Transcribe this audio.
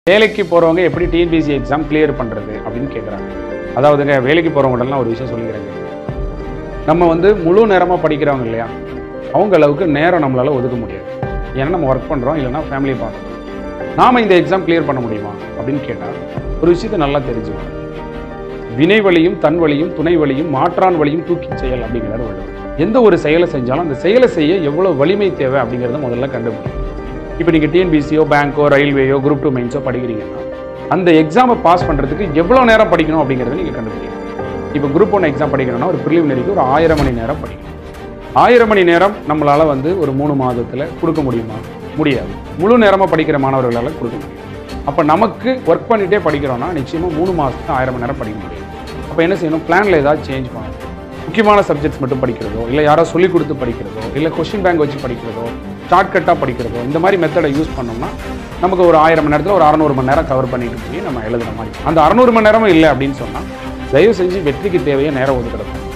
வேலைக்கு போகிறவங்க எப்படி டிஎன்பிசி எக்ஸாம் கிளியர் பண்ணுறது அப்படின்னு கேட்குறாங்க அதாவதுங்க வேலைக்கு போகிறவங்கள்டலாம் ஒரு விஷயம் சொல்லிக்கிறேங்க நம்ம வந்து முழு நேரமாக படிக்கிறவங்க இல்லையா அவங்க அளவுக்கு நேரம் நம்மளால் ஒதுக்க முடியாது ஏன்னா நம்ம ஒர்க் பண்ணுறோம் இல்லைன்னா ஃபேமிலியை பார்க்குறோம் நாம் இந்த எக்ஸாம் கிளியர் பண்ண முடியுமா அப்படின்னு கேட்டால் ஒரு விஷயத்தை நல்லா தெரிஞ்சுக்கணும் வினை வழியும் தன் வழியும் துணை வழியும் மாற்றான் வழியும் தூக்கி செயல் அப்படிங்கிறார் வள்ளுவர் எந்த ஒரு செயலை செஞ்சாலும் அந்த செயலை செய்ய எவ்வளோ வலிமை தேவை அப்படிங்கிறத முதல்ல கண்டுபிடிக்கணும் இப்போ நீங்கள் டிஎன்பிசியோ பேங்க்கோ ரயில்வேயோ குரூப் டூ மெயின்ஸோ படிக்கிறீங்கன்னா அந்த எக்ஸாமை பாஸ் பண்ணுறதுக்கு எவ்வளோ நேரம் படிக்கணும் அப்படிங்கிறத நீங்கள் கண்டுபிடிக்கணும் இப்போ குரூப் ஒன் எக்ஸாம் படிக்கணும்னா ஒரு ப்ரிலிமினரிக்கு ஒரு ஆயிரம் மணி நேரம் படிக்கணும் ஆயிரம் மணி நேரம் நம்மளால் வந்து ஒரு மூணு மாதத்தில் கொடுக்க முடியுமா முடியாது முழு நேரமாக படிக்கிற மாணவர்களால் கொடுக்க முடியும் அப்போ நமக்கு ஒர்க் பண்ணிகிட்டே படிக்கிறோம்னா நிச்சயமாக மூணு மாதத்துக்கு ஆயிரம் மணி நேரம் படிக்க முடியும் அப்போ என்ன செய்யணும் பிளானில் ஏதாவது சேஞ்ச் பண்ணணும் முக்கியமான சப்ஜெக்ட்ஸ் மட்டும் படிக்கிறதோ இல்லை யாரோ சொல்லிக் கொடுத்து படிக்கிறதோ இல்லை கொஷின் பேங்க் வச்சு படிக்கிறதோ ஷார்ட்கட்டாக படிக்கிறதோ இந்த மாதிரி மெத்தடை யூஸ் பண்ணோம்னா நமக்கு ஒரு ஆயிரம் மணி நேரத்தில் ஒரு அறநூறு மணி நேரம் கவர் பண்ணிட்டு போய் நம்ம எழுதுற மாதிரி அந்த அறநூறு மணி நேரமும் இல்லை அப்படின்னு சொன்னால் தயவு செஞ்சு வெற்றிக்கு தேவையை நேரம் ஒதுக்கிடணும்